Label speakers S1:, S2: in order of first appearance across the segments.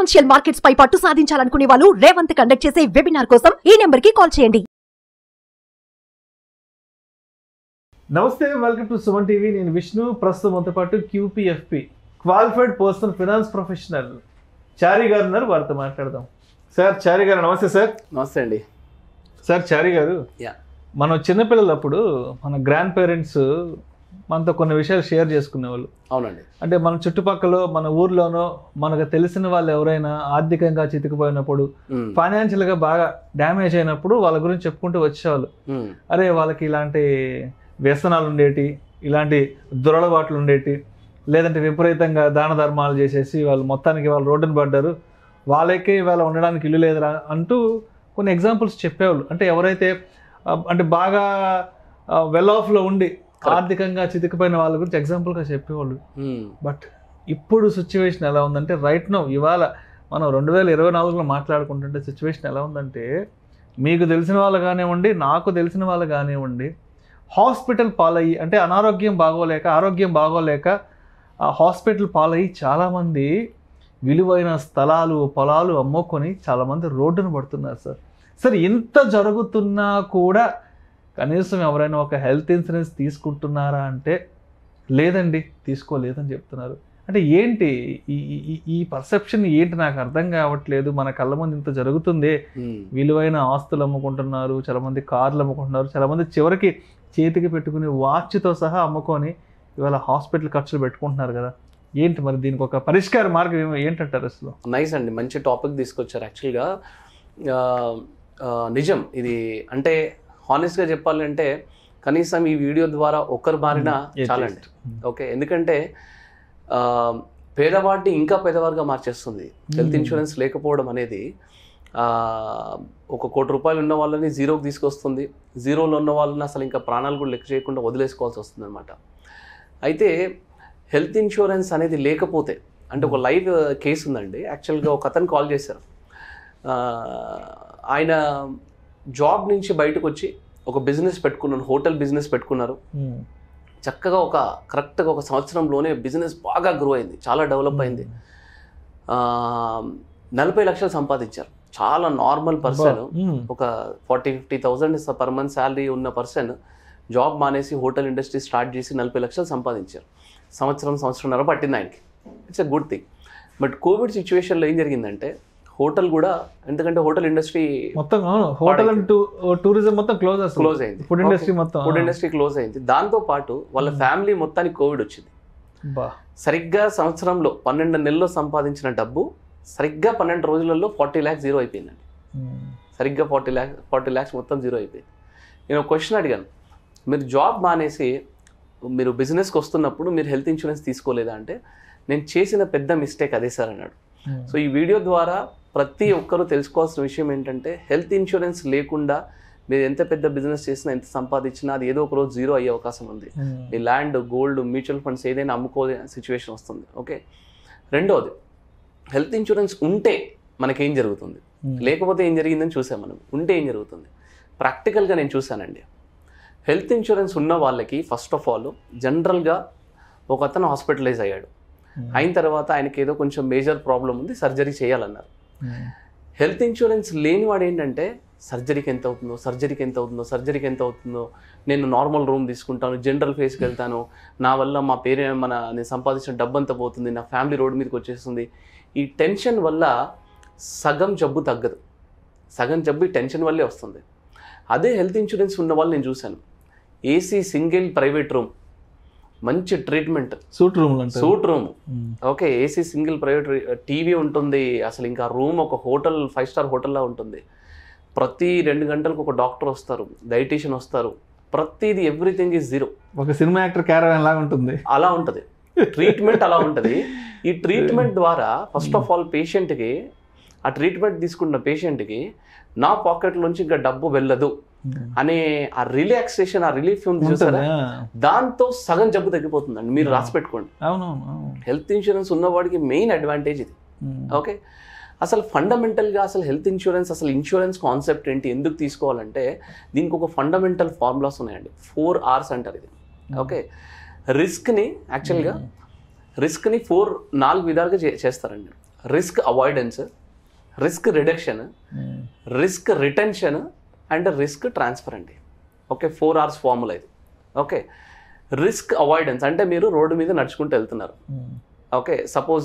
S1: Financial markets పై పట్టు సాధించాలనుకునే వాళ్ళు Revanth conduct చేసే వెబినార్ కోసం ఈ నెంబర్ కి కాల్ చేయండి
S2: నమస్తే వెల్కమ్ టు సుమన్ టీవీ నేను విష్ణు ప్రస్తుతం మనతో పాటు QPFP qualified personal finance professional Chari గారు ఉన్నారు వారితో మాట్లాడదాం సార్ చారి గారు నమస్తే సార్
S3: నమస్తే అండి
S2: సార్ చారి గారు
S3: యా
S2: మనం చిన్నపిల్లలప్పుడు మన గ్రాండ్ పేరెంట్స్ మనతో కొన్ని విషయాలు షేర్ చేసుకునేవాళ్ళు
S3: అవునండి
S2: అంటే మన చుట్టుపక్కల మన ఊర్లోనో మనకు తెలిసిన వాళ్ళు ఎవరైనా ఆర్థికంగా చితికిపోయినప్పుడు
S3: ఉమ్,
S2: ఫైనాన్షియల్గా బాగా డ్యామేజ్ అయినప్పుడు వాళ్ళ గురించి చెప్పుకుంటూ వచ్చేవాళ్ళు
S3: ఉమ్,
S2: అరే వాళ్ళకి ఇలాంటి వ్యసనాలు ఉండేటి ఇలాంటి దురలవాట్లు ఉండేటి లేదంటే విపరీతంగా దాన ధర్మాలు చేసేసి వాళ్ళు మొత్తానికి వాళ్ళు రోడ్డున పడ్డారు వాళ్ళకే ఇవాళ ఉండడానికి ఇల్లు లేదురా అంటూ కొన్ని ఎగ్జాంపుల్స్ చెప్పేవాళ్ళు అంటే ఎవరైతే ఆ, అంటే బాగా వెల్ ఆఫ్లో ఉండి ఆర్థికంగా చితికిపోయిన వాళ్ళ గురించి ఎగ్జాంపుల్గా చెప్పేవాళ్ళు
S3: ఉమ్,
S2: బట్ ఇప్పుడు సిచ్యువేషన్ ఎలా ఉందంటే రైట్ నో ఇవాళ మనం రెండు వేల ఇరవై నాలుగులో మాట్లాడుకుంటుంటే సిచ్యువేషన్ ఎలా ఉందంటే మీకు తెలిసిన వాళ్ళు కానివ్వండి నాకు తెలిసిన వాళ్ళు కానివ్వండి హాస్పిటల్ పాలయ్యి అంటే అనారోగ్యం బాగోలేక ఆరోగ్యం బాగోలేక ఆ హాస్పిటల్ పాలయ్యి చాలామంది విలువైన స్థలాలు పొలాలు అమ్ముకొని చాలామంది రోడ్డున పడుతున్నారు సార్ సార్ ఇంత జరుగుతున్నా కూడా కనీసం ఎవరైనా ఒక హెల్త్ ఇన్సూరెన్స్ తీసుకుంటున్నారా అంటే లేదండి తీసుకోలేదని చెప్తున్నారు అంటే ఏంటి ఈ ఈ- ఈ- ఈ పర్సెప్షన్ ఏంటి నాకు అర్థం కావట్లేదు మన కళ్ళ ముందు ఇంత జరుగుతుంది
S3: ఉమ్,
S2: విలువైన ఆస్తులు అమ్ముకుంటున్నారు చాలా మంది కార్లు అమ్ముకుంటున్నారు చాలా మంది చివరికి చేతికి పెట్టుకుని వాచ్తో సహా అమ్ముకొని ఇవాళ హాస్పిటల్ ఖర్చులు పెట్టుకుంటున్నారు కదా ఏంటి మరి దీనికి ఒక పరిష్కార మార్గం ఏమో ఏంటంటారు అసలు
S3: నైస్ అండి మంచి టాపిక్ తీసుకొచ్చారు యాక్చువల్గా ఆ, ఆ, నిజం ఇది అంటే హానెస్ట్గా చెప్పాలంటే కనీసం ఈ వీడియో ద్వారా ఒక్కరు మారినా చాలండి ఓకే ఎందుకంటే ఆ, పేదవాడిని ఇంకా పేదవాడిగా మార్చేస్తుంది హెల్త్
S2: Hmm.
S3: ఇన్సూరెన్స్ లేకపోవడం అనేది ఆ, ఒక కోటి రూపాయలు ఉన్న వాళ్ళని జీరోకి తీసుకొస్తుంది జీరోలో ఉన్న వాళ్ళని అసలు ఇంకా ప్రాణాలు కూడా లెక్క చేయకుండా వదిలేసుకోవాల్సి వస్తుంది అనమాట అయితే హెల్త్ ఇన్సూరెన్స్ అనేది లేకపోతే అంటే ఒక లైవ్ కేసు ఉందండి యాక్చువల్గా ఒక అతను కాల్ చేశారు ఆ, ఆయన జాబ్ నుంచి బయటకు వచ్చి ఒక బిజినెస్ పెట్టుకున్నాను హోటల్ బిజినెస్ పెట్టుకున్నారు చక్కగా ఒక కరెక్ట్గా ఒక సంవత్సరంలోనే బిజినెస్ బాగా గ్రో అయింది చాలా డెవలప్ అయింది ఆ, నలభై లక్షలు సంపాదించారు చాలా నార్మల్ పర్సన్ ఒక forty fifty thousand per month salary ఉన్న పర్సన్ జాబ్ మానేసి హోటల్ ఇండస్ట్రీ స్టార్ట్ చేసి నలభై లక్షలు సంపాదించారు సంవత్సరం సంవత్సరంన్నర పట్టింది ఆయనకి it's a good thing but covid సిచ్యువేషన్లో ఏం జరిగిందంటే హోటల్ కూడా ఎందుకంటే హోటల్ ఇండస్ట్రీ
S2: మొత్తం అవును హోటల్ అండ్ టూరిజం మొత్తం క్లోజ్ అసలు
S3: క్లోజ్ అయింది
S2: ఫుడ్ ఇండస్ట్రీ మొత్తం
S3: ఫుడ్ ఇండస్ట్రీ క్లోజ్ అయింది దాంతో పాటు వాళ్ళ ఫ్యామిలీ మొత్తానికి కోవిడ్ వచ్చింది
S2: బా
S3: సరిగ్గా సంవత్సరంలో పన్నెండు నెలల్లో సంపాదించిన డబ్బు సరిగ్గా పన్నెండు రోజులలో ఫార్టీ ల్యాక్స్ జీరో అయిపోయిందండి సరిగ్గా ఫార్టీ ల్యాక్స్ ఫార్టీ ల్యాక్స్ మొత్తం జీరో అయిపోయింది నేను ఒక క్వశ్చన్ అడిగాను మీరు జాబ్ మానేసి మీరు బిజినెస్కి వస్తున్నప్పుడు మీరు హెల్త్ ఇన్సూరెన్స్ తీసుకోలేదా అంటే నేను చేసిన పెద్ద మిస్టేక్ అదే సార్ అన్నాడు సో ఈ వీడియో ద్వారా ప్రతి ఒక్కరూ తెలుసుకోవాల్సిన విషయం ఏంటంటే హెల్త్ ఇన్సూరెన్స్ లేకుండా మీరు ఎంత పెద్ద బిజినెస్ చేసినా ఎంత సంపాదించినా అది ఏదో ఒక రోజు జీరో అయ్యే అవకాశం ఉంది మీ ల్యాండ్ గోల్డ్ మ్యూచువల్ ఫండ్స్ ఏదైనా అమ్ముకోలే సిచ్యువేషన్ వస్తుంది ఓకే రెండోది హెల్త్ ఇన్సూరెన్స్ ఉంటే మనకేం జరుగుతుంది లేకపోతే ఏం జరిగిందని చూసాం మనం ఉంటే ఏం జరుగుతుంది ప్రాక్టికల్గా నేను చూశానండి హెల్త్ ఇన్సూరెన్స్ ఉన్న వాళ్ళకి ఫస్ట్ ఆఫ్ ఆల్ జనరల్గా ఒక అతను హాస్పిటలైజ్ అయ్యాడు అయిన తర్వాత ఆయనకి ఏదో కొంచెం మేజర్ ప్రాబ్లం ఉంది సర్జరీ చేయాలన్నారు హెల్త్ ఇన్సూరెన్స్ లేనివాడు ఏంటంటే సర్జరీకి ఎంత అవుతుందో సర్జరీకి ఎంత అవుతుందో సర్జరీకి ఎంత అవుతుందో నేను నార్మల్ రూమ్ తీసుకుంటాను జనరల్ ఫేస్కి వెళ్తాను నా వల్ల మా పేరే మన నేను సంపాదించిన డబ్బు అంతా పోతుంది నా ఫ్యామిలీ రోడ్ మీదకి వచ్చేస్తుంది ఈ టెన్షన్ వల్ల సగం జబ్బు తగ్గదు సగం జబ్బు ఈ టెన్షన్ వల్లే వస్తుంది అదే హెల్త్ ఇన్సూరెన్స్ ఉన్న వాళ్ళు నేను చూశాను ఏసీ సింగిల్ ప్రైవేట్ రూమ్ మంచి ట్రీట్మెంట్
S2: సూట్ రూమ్ అంటారు
S3: suite room
S2: hmm.
S3: Okay AC single private TV ఉంటుంది అసలు ఇంకా రూమ్ ఒక హోటల్ ఫైవ్ స్టార్ హోటల్లా ఉంటుంది ప్రతి రెండు గంటలకు ఒక డాక్టర్ వస్తారు డైటీషియన్ వస్తారు ప్రతిది ఎవ్రీథింగ్ ఈజ్ జీరో
S2: ఒక సినిమా యాక్టర్ క్యారవాన్ లాగా ఉంటుంది
S3: అలా ఉంటుంది ట్రీట్మెంట్ అలా ఉంటుంది ఈ ట్రీట్మెంట్ ద్వారా ఫస్ట్ ఆఫ్ ఆల్ పేషెంట్కి ఆ ట్రీట్మెంట్ తీసుకున్న పేషెంట్కి నా పాకెట్ నుంచి ఇంకా డబ్బు వెళ్ళదు అనే ఆ రిలాక్సేషన్ ఆ రిలీఫ్ ఉంది చూసారా
S2: ఉంటుంది, ఆ.
S3: దాంతో సగం జబ్బు తగ్గిపోతుందండి మీరు రాసి పెట్టుకోండి
S2: అవునవును అవును.
S3: హెల్త్ ఇన్సూరెన్స్ ఉన్నవాడికి మెయిన్ అడ్వాంటేజ్ ఇది
S2: మ్మ్.
S3: ఓకే అసలు ఫండమెంటల్గా అసలు హెల్త్ ఇన్సూరెన్స్ అసలు ఇన్సూరెన్స్ కాన్సెప్ట్ ఏంటి ఎందుకు తీసుకోవాలంటే దీనికి ఒక ఫండమెంటల్ ఫార్ములాస్ ఉన్నాయండి ఫోర్ ఆర్స్ అంటారు ఇది ఓకే రిస్క్ని యాక్చువల్గా రిస్క్ని ఫోర్ నాలుగు విధాలుగా చే- చేస్తారండి risk avoidance risk reduction risk retention and risk transfer అండి ఓకే ఫోర్ అవర్స్ ఫార్ములా ఇది ఓకే రిస్క్ అవాయిడెన్స్ అంటే మీరు రోడ్డు మీద నడుచుకుంటూ వెళ్తున్నారు ఓకే సపోజ్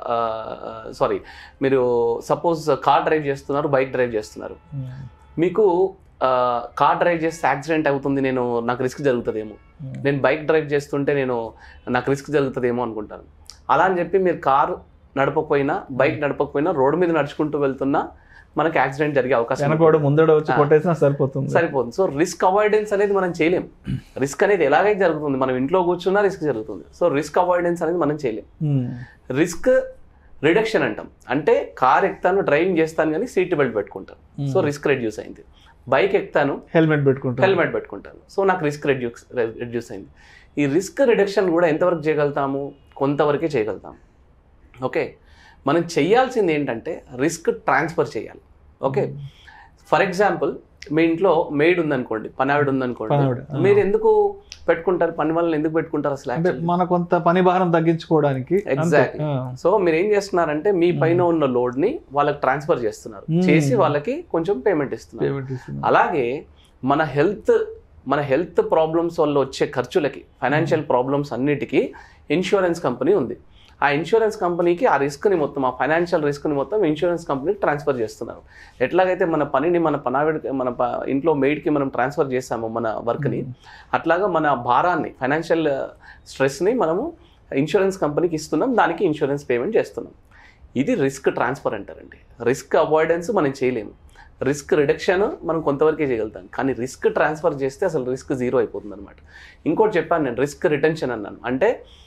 S3: సారీ మీరు సపోజ్ కార్ డ్రైవ్ చేస్తున్నారు బైక్ డ్రైవ్ చేస్తున్నారు మీకు కార్ డ్రైవ్ చేస్తే యాక్సిడెంట్ అవుతుంది నేను నాకు రిస్క్ జరుగుతుందేమో నేను బైక్ డ్రైవ్ చేస్తుంటే నేను నాకు రిస్క్ జరుగుతుందేమో అనుకుంటాను అలా అని చెప్పి మీరు కార్ నడపకపోయినా బైక్ నడపకపోయినా రోడ్డు మీద నడుచుకుంటూ వెళ్తున్నా మనకి యాక్సిడెంట్ జరిగే అవకాశం ఉంటుంది.
S2: వెనకోడు ముందడ వచ్చి
S3: ఆ.
S2: కొట్టేసినా సరిపోతుంది
S3: సరిపోతుంది సో రిస్క్ అవాయిడెన్స్ అనేది మనం చేయలేం రిస్క్ అనేది ఎలాగైతే జరుగుతుంది మనం ఇంట్లో కూర్చున్నా రిస్క్ జరుగుతుంది సో రిస్క్ అవాయిడెన్స్ అనేది మనం చేయలేం
S2: ఉమ్.
S3: రిస్క్ రిడక్షన్ అంటాం అంటే కార్ ఎక్కుతాను డ్రైవింగ్ చేస్తాను కానీ సీట్ బెల్ట్ పెట్టుకుంటాను సో రిస్క్ రెడ్యూస్ అయింది బైక్ ఎక్కుతాను
S2: హెల్మెట్ పెట్టుకుంటారు
S3: హెల్మెట్ పెట్టుకుంటాను సో నాకు రిస్క్ రెడ్యూస్ రెడ్యూస్ అయింది ఈ రిస్క్ రిడక్షన్ కూడా ఎంతవరకు చేయగలుగుతాము కొంతవరకే చేయగలుగుతాము ఓకే మనం చేయాల్సింది ఏంటంటే రిస్క్ ట్రాన్స్ఫర్ చేయాలి ఓకే ఫర్ ఎగ్జాంపుల్ మీ ఇంట్లో మెయిడ్ ఉందనుకోండి పనావిడ ఉందనుకోండి
S2: పనావిడ, ఆ.
S3: మీరు ఎందుకు పెట్టుకుంటారు పని వాళ్ళని ఎందుకు పెట్టుకుంటారు అసలు
S2: అంటే
S3: actually?
S2: మన కొంత పని భారం తగ్గించుకోవడానికి అంతే.
S3: Exactly.
S2: ఆ.
S3: సో మీరు ఏం చేస్తున్నారంటే మీ పైన ఉన్న లోడ్ ని వాళ్ళకి ట్రాన్స్ఫర్ చేస్తున్నారు
S2: Hmm.
S3: చేసి వాళ్ళకి కొంచెం పేమెంట్ ఇస్తున్నారు
S2: పేమెంట్ ఇస్తున్నారు.
S3: అలాగే మన హెల్త్ మన హెల్త్ ప్రాబ్లమ్స్ వల్ల వచ్చే ఖర్చులకి ఫైనాన్షియల్ ప్రాబ్లమ్స్ అన్నిటికీ ఇన్సూరెన్స్ కంపెనీ ఉంది ఆ ఇన్సూరెన్స్ కంపెనీకి ఆ రిస్క్ని మొత్తం ఆ ఫైనాన్షియల్ రిస్క్ని మొత్తం ఇన్సూరెన్స్ కంపెనీకి ట్రాన్స్ఫర్ చేస్తున్నారు ఎట్లాగైతే మన పనిని మన పనావిడ మన ప- ఇంట్లో మెయిడ్కి మనం ట్రాన్స్ఫర్ చేస్తామో మన వర్క్ని అట్లాగా మన భారాన్ని ఫైనాన్షియల్ స్ట్రెస్ని మనము ఇన్సూరెన్స్ కంపెనీకి ఇస్తున్నాం దానికి ఇన్సూరెన్స్ పేమెంట్ చేస్తున్నాం ఇది రిస్క్ ట్రాన్స్ఫర్ అంటారండి రిస్క్ అవాయిడెన్స్ మనం చేయలేము రిస్క్ రిడక్షన్ మనం కొంతవరకే చేయగలుగుతాం కానీ రిస్క్ ట్రాన్స్ఫర్ చేస్తే అసలు రిస్క్ జీరో అయిపోతుంది అనమాట ఇంకోటి చెప్పాను నేను రిస్క్ రిటెన్షన్ అన్నాను అంటే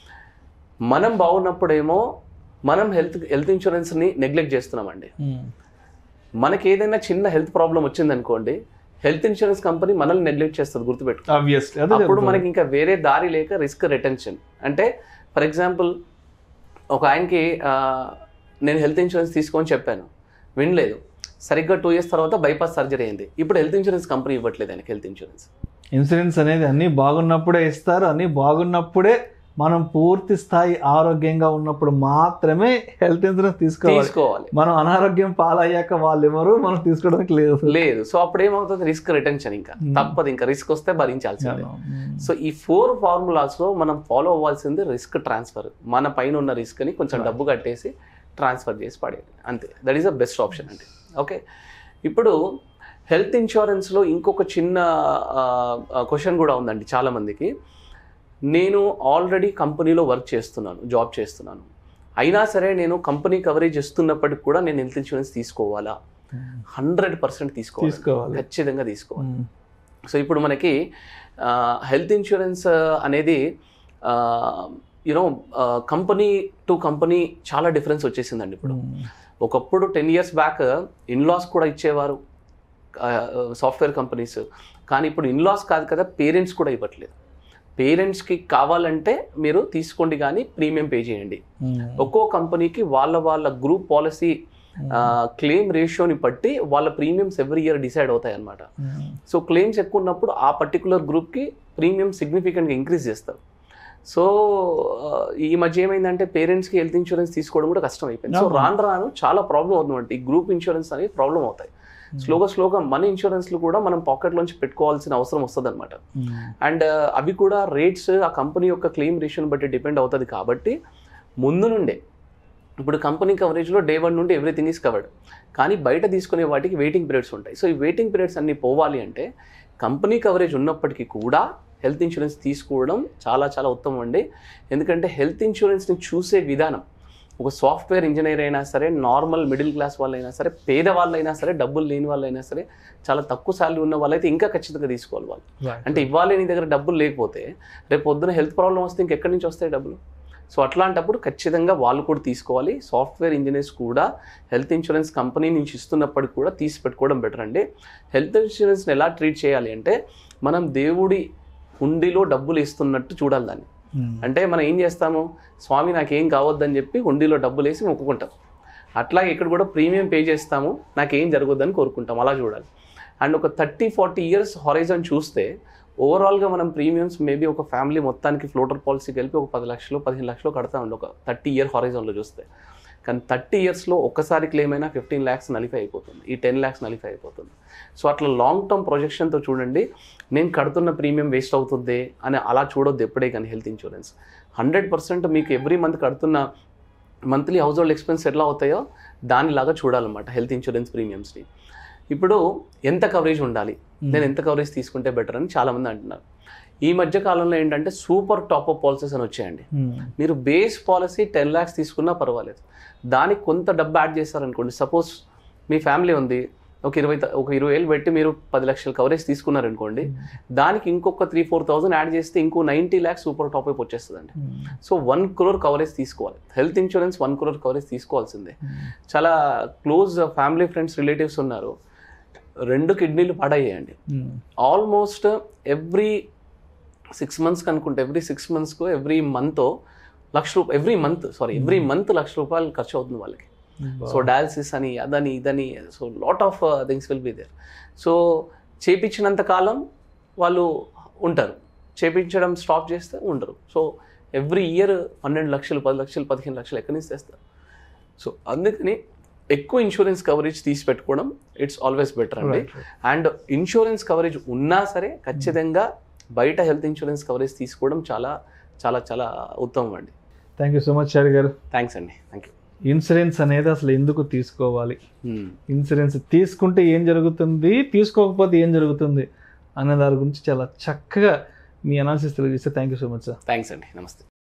S3: మనం బాగున్నప్పుడేమో మనం హెల్త్ హెల్త్ ఇన్సూరెన్స్ని నెగ్లెక్ట్ చేస్తున్నామండి
S2: ఉమ్.
S3: మనకి ఏదైనా చిన్న హెల్త్ ప్రాబ్లం వచ్చిందనుకోండి హెల్త్ ఇన్సూరెన్స్ కంపెనీ మనల్ని నెగ్లెక్ట్ చేస్తుంది గుర్తుపెట్టు
S2: Obviously. అదే
S3: అప్పుడు
S2: జరుగుతుంది.
S3: మనకి ఇంకా వేరే దారి లేక రిస్క్ రిటెన్షన్ అంటే ఫర్ ఎగ్జాంపుల్ ఒక ఆయనకి ఆ, నేను హెల్త్ ఇన్సూరెన్స్ తీసుకొని చెప్పాను వినలేదు సరిగ్గా టూ ఇయర్స్ తర్వాత బైపాస్ సర్జరీ అయింది ఇప్పుడు హెల్త్ ఇన్సూరెన్స్ కంపెనీ ఇవ్వట్లేదు ఆయనకి హెల్త్ ఇన్సూరెన్స్
S2: ఇన్సూరెన్స్ అనేది అన్ని బాగున్నప్పుడే ఇస్తారు అన్ని బాగున్నప్పుడే మనం పూర్తి స్థాయి ఆరోగ్యంగా ఉన్నప్పుడు మాత్రమే హెల్త్ ఇన్సూరెన్స్ తీసుకోవాలి
S3: తీసుకోవాలి
S2: మనం అనారోగ్యం పాలయ్యాక వాళ్ళు ఎవరు మనం తీసుకోవడానికి లేదు
S3: లేదు సో అప్పుడు ఏమవుతుంది రిస్క్ రిటెన్షన్ ఇంకా
S2: Hmm.
S3: తప్పదు ఇంకా రిస్క్ వస్తే భరించాల్సిందే
S2: ఉమ్.
S3: సో ఈ ఫోర్ ఫార్ములాస్లో మనం ఫాలో అవ్వాల్సింది రిస్క్ ట్రాన్స్ఫర్ మన పైన ఉన్న రిస్క్ని కొంచెం
S2: Right.
S3: డబ్బు కట్టేసి ట్రాన్స్ఫర్ చేసి పడేది అంతే that is the best option అండి ఓకే ఇప్పుడు హెల్త్ ఇన్సూరెన్స్లో ఇంకొక చిన్న క్వశ్చన్ కూడా ఉందండి చాలామందికి నేను ఆల్రెడీ కంపెనీలో వర్క్ చేస్తున్నాను జాబ్ చేస్తున్నాను అయినా సరే నేను కంపెనీ కవరేజ్ ఇస్తున్నప్పటికి కూడా నేను హెల్త్ ఇన్సూరెన్స్ తీసుకోవాలా హండ్రెడ్ పర్సెంట్ తీసుకోవాలి
S2: తీసుకోవాలి
S3: ఖచ్చితంగా తీసుకోవాలి
S2: ఉమ్.
S3: సో ఇప్పుడు మనకి హెల్త్ ఇన్సూరెన్స్ అనేది యూనో కంపెనీ టు కంపెనీ చాలా డిఫరెన్స్ వచ్చేసిందండి ఇప్పుడు
S2: ఉమ్.
S3: ఒకప్పుడు టెన్ ఇయర్స్ బ్యాక్ ఇన్లాస్ కూడా ఇచ్చేవారు సాఫ్ట్వేర్ కంపెనీస్ కానీ ఇప్పుడు ఇన్లాస్ కాదు కదా పేరెంట్స్ కూడా ఇవ్వట్లేదు పేరెంట్స్కి కావాలంటే మీరు తీసుకోండి కానీ ప్రీమియం పే చేయండి
S2: ఉమ్.
S3: ఒక్కో కంపెనీకి వాళ్ళ వాళ్ళ గ్రూప్ పాలసీ క్లెయిమ్ రేషియోని బట్టి వాళ్ళ ప్రీమియమ్స్ ఎవ్రీ ఇయర్ డిసైడ్ అవుతాయి అన్నమాట
S2: ఉమ్.
S3: సో క్లెయిమ్స్ ఎక్కువ ఉన్నప్పుడు ఆ పర్టికులర్ గ్రూప్కి ప్రీమియం సిగ్నిఫికెంట్గా ఇంక్రీజ్ చేస్తారు సో ఆ, ఈ మధ్య ఏమైందంటే పేరెంట్స్కి హెల్త్ ఇన్సూరెన్స్ తీసుకోవడం కూడా కష్టం అయిపోయింది సో
S2: అవును.
S3: రాను రాను చాలా ప్రాబ్లం అవుతుందంటే ఈ గ్రూప్ ఇన్సూరెన్స్ అనేవి ప్రాబ్లం అవుతాయి స్లోగా స్లోగా మన ఇన్సూరెన్స్లు కూడా మనం పాకెట్లోంచి పెట్టుకోవాల్సిన అవసరం వస్తుంది అనమాట
S2: ఉమ్.
S3: అండ్ అవి కూడా రేట్స్ ఆ కంపెనీ యొక్క క్లెయిమ్ రేషియోని బట్టి డిపెండ్ అవుతుంది కాబట్టి ముందు నుండే ఇప్పుడు కంపెనీ కవరేజ్లో డే వన్ నుండి ఎవ్రీథింగ్ ఈస్ కవర్డ్ కానీ బయట తీసుకునే వాటికి వెయిటింగ్ పీరియడ్స్ ఉంటాయి సో ఈ వెయిటింగ్ పీరియడ్స్ అన్ని పోవాలి అంటే కంపెనీ కవరేజ్ ఉన్నప్పటికీ కూడా హెల్త్ ఇన్సూరెన్స్ తీసుకోవడం చాలా చాలా ఉత్తమం అండి ఎందుకంటే హెల్త్ ఇన్సూరెన్స్ని చూసే విధానం ఒక సాఫ్ట్వేర్ ఇంజనీర్ అయినా సరే నార్మల్ మిడిల్ క్లాస్ వాళ్ళైనా సరే పేద వాళ్ళైనా సరే డబ్బులు లేని వాళ్ళైనా సరే చాలా తక్కువ శాలరీ ఉన్న వాళ్ళైతే ఇంకా ఖచ్చితంగా తీసుకోవాలి వాళ్ళు
S2: Right.
S3: అంటే ఇవ్వాలి నీ దగ్గర డబ్బులు లేకపోతే రేపు పొద్దున హెల్త్ ప్రాబ్లం వస్తే ఇంకెక్కడి నుంచి వస్తాయి డబ్బులు సో అట్లాంటప్పుడు ఖచ్చితంగా వాళ్ళు కూడా తీసుకోవాలి సాఫ్ట్వేర్ ఇంజనీర్స్ కూడా హెల్త్ ఇన్సూరెన్స్ కంపెనీ నుంచి ఇస్తున్నప్పటికి కూడా తీసి పెట్టుకోవడం బెటర్ అండి హెల్త్ ఇన్సూరెన్స్ని ఎలా ట్రీట్ చేయాలి అంటే మనం దేవుడి హుండీలో డబ్బులు ఇస్తున్నట్టు చూడాలి దాన్ని
S2: ఉమ్.
S3: అంటే మనం ఏం చేస్తాము స్వామి నాకేం కావద్దని చెప్పి హుండీలో డబ్బులు వేసి మొక్కుకుంటాం అట్లాగే ఇక్కడ కూడా ప్రీమియం పే చేస్తాము నాకేం జరగొద్దని కోరుకుంటాం అలా చూడాలి అండ్ ఒక థర్టీ ఫార్టీ ఇయర్స్ హొరైజన్ చూస్తే ఓవరాల్గా మనం ప్రీమియమ్స్ మేబీ ఒక ఫ్యామిలీ మొత్తానికి ఫ్లోటర్ పాలసీ కలిపి ఒక పది లక్షలు పదిహేను లక్షలు కడతా ఉండి ఒక థర్టీ ఇయర్ హొరైజన్లో చూస్తే కానీ థర్టీ ఇయర్స్లో ఒక్కసారి క్లెయిమ్ అయినా ఫిఫ్టీన్ ల్యాక్స్ నలిఫై అయిపోతుంది ఈ టెన్ ల్యాక్స్ నలిఫై అయిపోతుంది సో అట్లా లాంగ్ టర్మ్ ప్రొజెక్షన్తో చూడండి నేను కడుతున్న ప్రీమియం వేస్ట్ అవుతుంది అని అలా చూడొద్దు ఎప్పుడే కానీ హెల్త్ ఇన్సూరెన్స్ హండ్రెడ్ పర్సెంట్ మీకు ఎవ్రీ మంత్ కడుతున్న మంత్లీ హౌస్ హోల్డ్ ఎక్స్పెన్స్ ఎట్లా అవుతాయో దానిలాగా చూడాలన్నమాట హెల్త్ ఇన్సూరెన్స్ ప్రీమియమ్స్ని ఇప్పుడు ఎంత కవరేజ్ ఉండాలి నేను ఎంత కవరేజ్ తీసుకుంటే బెటర్ అని చాలామంది అంటున్నారు ఈ మధ్య కాలంలో ఏంటంటే సూపర్ టాప్అప్ పాలసీస్ అని వచ్చాయండి మీరు బేస్ పాలసీ టెన్ ల్యాక్స్ తీసుకున్నా పర్వాలేదు దానికి కొంత డబ్బు యాడ్ చేశారనుకోండి సపోజ్ మీ ఫ్యామిలీ ఉంది ఒక ఇరవై త- ఒక ఇరవై వేలు పెట్టి మీరు పది లక్షల కవరేజ్ తీసుకున్నారనుకోండి దానికి ఇంకొక త్రీ ఫోర్ థౌసండ్ యాడ్ చేస్తే ఇంకో నైంటీ ల్యాక్స్ సూపర్ టాప్అప్ వచ్చేస్తుందండి సో వన్ క్రోర్ కవరేజ్ తీసుకోవాలి health insurance one crore coverage తీసుకోవాల్సిందే చాలా క్లోజ్ ఫ్యామిలీ ఫ్రెండ్స్ రిలేటివ్స్ ఉన్నారు రెండు కిడ్నీలు పాడయ్యాయండి ఆల్మోస్ట్ ఎవ్రీ సిక్స్ మంత్స్కి అనుకుంటే ఎవ్రీ సిక్స్ మంత్స్కు ఎవ్రీ మంత్ లక్ష రూపాయలు every month sorry every month lakh రూపాయలు ఖర్చు అవుతుంది వాళ్ళకి సో డయాలసిస్ అని అదని ఇదని so lot of things will be there so చేపించినంత కాలం వాళ్ళు ఉంటారు చేపించడం స్టాప్ చేస్తే ఉండరు సో ఎవ్రీ ఇయర్ పన్నెండు లక్షలు పది లక్షలు పదిహేను లక్షలు ఎక్కడి నుంచి తెస్తారు సో అందుకని ఎక్కువ ఇన్సూరెన్స్ కవరేజ్ తీసి పెట్టుకోవడం ఇట్స్ ఆల్వేస్ బెటర్ అండి అండ్ ఇన్సూరెన్స్ కవరేజ్ ఉన్నా సరే ఖచ్చితంగా బయట హెల్త్ ఇన్సూరెన్స్ కవరేజ్ తీసుకోవడం చాలా చాలా చాలా ఉత్తమం అండి
S2: thank you so much Chari గారు
S3: థ్యాంక్స్ అండి థ్యాంక్ యూ
S2: ఇన్సూరెన్స్ అనేది అసలు ఎందుకు తీసుకోవాలి ఇన్సూరెన్స్ తీసుకుంటే ఏం జరుగుతుంది తీసుకోకపోతే ఏం జరుగుతుంది అనే దాని గురించి చాలా చక్కగా మీ అనాలిసిస్ తెలియజేస్తే thank you so much sir
S3: thanks అండి నమస్తే